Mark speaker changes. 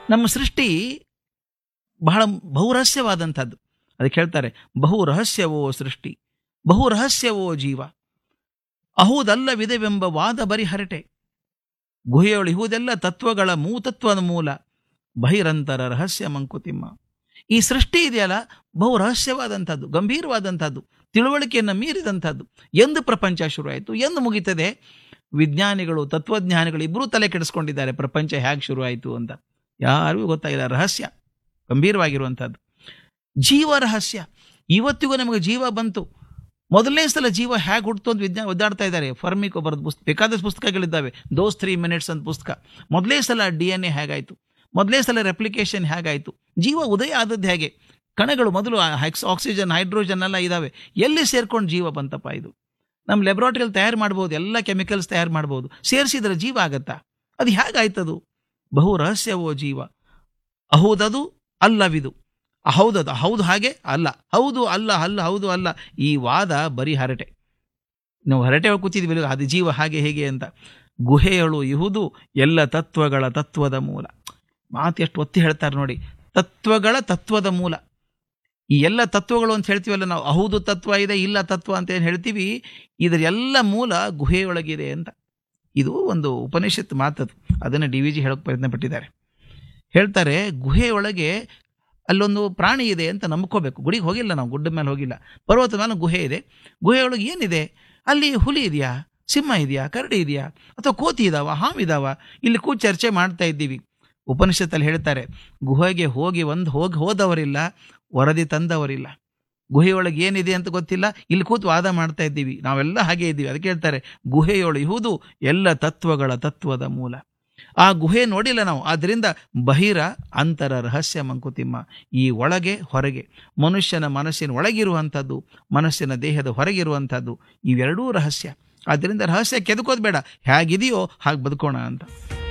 Speaker 1: ನಮ್ಮ ಸೃಷ್ಟಿ ಬಹಳ ಬಹುರಹಸ್ಯವಾದಂಥದ್ದು ಅದಕ್ಕೆ ಹೇಳ್ತಾರೆ ಬಹು ರಹಸ್ಯವೋ ಸೃಷ್ಟಿ ಬಹು ರಹಸ್ಯವೋ ಜೀವ ಅಹುದಲ್ಲವಿದೆವೆಂಬ ವಾದ ಬರಿ ಹರಟೆ ಗುಹೆಯೊಳು ಇಹುದೆಲ್ಲ ತತ್ವಗಳ ಮೂತತ್ವದ ಮೂಲ ಬಹಿರಂತರ ರಹಸ್ಯ ಮಂಕುತಿಮ್ಮ ಈ ಸೃಷ್ಟಿ ಇದೆಯಲ್ಲ ಬಹು ರಹಸ್ಯವಾದಂಥದ್ದು ಗಂಭೀರವಾದಂಥದ್ದು ತಿಳುವಳಿಕೆಯನ್ನು ಮೀರಿದಂಥದ್ದು ಎಂದು ಪ್ರಪಂಚ ಶುರುವಾಯಿತು ಎಂದು ಮುಗಿತದೆ ವಿಜ್ಞಾನಿಗಳು ತತ್ವಜ್ಞಾನಿಗಳು ಇಬ್ಬರೂ ತಲೆ ಕೆಡಿಸ್ಕೊಂಡಿದ್ದಾರೆ ಪ್ರಪಂಚ ಹೇಗೆ ಶುರುವಾಯಿತು ಅಂತ ಯಾರಿಗೂ ಗೊತ್ತಾಗಿಲ್ಲ ರಹಸ್ಯ ಗಂಭೀರವಾಗಿರುವಂಥದ್ದು ಜೀವ ರಹಸ್ಯ ಇವತ್ತಿಗೂ ನಮಗೆ ಜೀವ ಬಂತು ಮೊದಲನೇ ಸಲ ಜೀವ ಹೇಗೆ ಹುಡ್ತು ಅಂತ ವಿಜ್ಞಾನ ಒದ್ದಾಡ್ತಾ ಇದ್ದಾರೆ ಫರ್ಮಿಕ್ ಬರೆದ ಪುಸ್ತಕ ಬೇಕಾದಷ್ಟು ಪುಸ್ತಕಗಳಿದ್ದಾವೆ ದೋಸ್ ತ್ರೀ ಮಿನಿಟ್ಸ್ ಅಂತ ಪುಸ್ತಕ ಮೊದಲೇ ಸಲ ಡಿ ಎನ್ ಎ ಹೇಗಾಯಿತು ಮೊದಲೇ ಸಲ ರೆಪ್ಲಿಕೇಶನ್ ಹೇಗಾಯಿತು ಜೀವ ಉದಯ ಆದದ್ದು ಹೇಗೆ ಕಣಗಳು ಮೊದಲು ಹೆಕ್ಸ್ ಆಕ್ಸಿಜನ್ ಹೈಡ್ರೋಜನ್ ಎಲ್ಲ ಇದ್ದಾವೆ ಎಲ್ಲಿ ಸೇರ್ಕೊಂಡು ಜೀವ ಬಂತಪ್ಪ ಇದು ನಮ್ಮ ಲ್ಯಾಬ್ರಾಟರಿಯಲ್ಲಿ ತಯಾರು ಮಾಡ್ಬೋದು ಎಲ್ಲ ಕೆಮಿಕಲ್ಸ್ ತಯಾರು ಮಾಡ್ಬೋದು ಸೇರಿಸಿದ್ರೆ ಜೀವ ಆಗತ್ತಾ ಅದು ಹೇಗಾಯ್ತದು ಬಹು ರಹಸ್ಯವೋ ಜೀವ ಅಹೌದದು ಅಲ್ಲವಿದು ಹೌದದು ಹೌದು ಹಾಗೆ ಅಲ್ಲ ಹೌದು ಅಲ್ಲ ಅಲ್ಲ ಹೌದು ಅಲ್ಲ ಈ ವಾದ ಬರೀ ಹರಟೆ ನಾವು ಹರಟೆ ಒಳಗೆ ಕೂತಿದ್ವಿ ಅದು ಜೀವ ಹಾಗೆ ಹೇಗೆ ಅಂತ ಗುಹೆಯಳು ಇಹುದು ಎಲ್ಲ ತತ್ವಗಳ ತತ್ವದ ಮೂಲ ಮಾತು ಎಷ್ಟು ಒತ್ತಿ ಹೇಳ್ತಾರೆ ನೋಡಿ ತತ್ವಗಳ ತತ್ವದ ಮೂಲ ಈ ಎಲ್ಲ ತತ್ವಗಳು ಅಂತ ಹೇಳ್ತೀವಲ್ಲ ನಾವು ಹೌದು ತತ್ವ ಇದೆ ಇಲ್ಲ ತತ್ವ ಅಂತ ಏನು ಹೇಳ್ತೀವಿ ಇದರ ಎಲ್ಲ ಮೂಲ ಗುಹೆಯೊಳಗಿದೆ ಅಂತ ಇದು ಒಂದು ಉಪನಿಷತ್ ಮಾತದು ಅದನ್ನು ಡಿ ವಿ ಜಿ ಹೇಳೋಕೆ ಪ್ರಯತ್ನ ಪಟ್ಟಿದ್ದಾರೆ ಹೇಳ್ತಾರೆ ಗುಹೆಯೊಳಗೆ ಅಲ್ಲೊಂದು ಪ್ರಾಣಿ ಇದೆ ಅಂತ ನಂಬ್ಕೋಬೇಕು ಗುಡಿಗೆ ಹೋಗಿಲ್ಲ ನಾವು ಗುಡ್ಡ ಮೇಲೆ ಹೋಗಿಲ್ಲ ಪರ್ವತ ಮೇಲೆ ಗುಹೆ ಇದೆ ಗುಹೆಯೊಳಗೆ ಏನಿದೆ ಅಲ್ಲಿ ಹುಲಿ ಇದೆಯಾ ಸಿಂಹ ಇದೆಯಾ ಕರಡಿ ಇದೆಯಾ ಅಥವಾ ಕೋತಿ ಇದಾವ ಹಾವು ಇದಾವ ಇಲ್ಲಿ ಕೂತ್ ಚರ್ಚೆ ಮಾಡ್ತಾ ಇದ್ದೀವಿ ಉಪನಿಷತ್ತಲ್ಲಿ ಹೇಳ್ತಾರೆ ಗುಹೆಗೆ ಹೋಗಿ ಒಂದು ಹೋಗಿ ಹೋದವರಿಲ್ಲ ವರದಿ ತಂದವರಿಲ್ಲ ಗುಹೆಯೊಳಗೆ ಏನಿದೆ ಅಂತ ಗೊತ್ತಿಲ್ಲ ಇಲ್ಲಿ ಕೂತು ವಾದ ಮಾಡ್ತಾ ಇದ್ದೀವಿ ನಾವೆಲ್ಲ ಹಾಗೆ ಇದ್ದೀವಿ ಅದಕ್ಕೆ ಹೇಳ್ತಾರೆ ಗುಹೆಯೊಳು ಇಹುದು ಎಲ್ಲ ತತ್ವಗಳ ತತ್ವದ ಮೂಲ ಆ ಗುಹೆ ನೋಡಿಲ್ಲ ನಾವು ಆದ್ದರಿಂದ ಬಹಿರ ಅಂತರ ರಹಸ್ಯ ಮಂಕುತಿಮ್ಮ ಈ ಒಳಗೆ ಹೊರಗೆ ಮನುಷ್ಯನ ಮನಸ್ಸಿನ ಒಳಗಿರುವಂಥದ್ದು ಮನಸ್ಸಿನ ದೇಹದ ಹೊರಗಿರುವಂಥದ್ದು ಇವೆರಡೂ ರಹಸ್ಯ ಆದ್ದರಿಂದ ರಹಸ್ಯ ಕೆದಕೋದು ಬೇಡ ಹೇಗಿದೆಯೋ ಹಾಗೆ ಬದುಕೋಣ ಅಂತ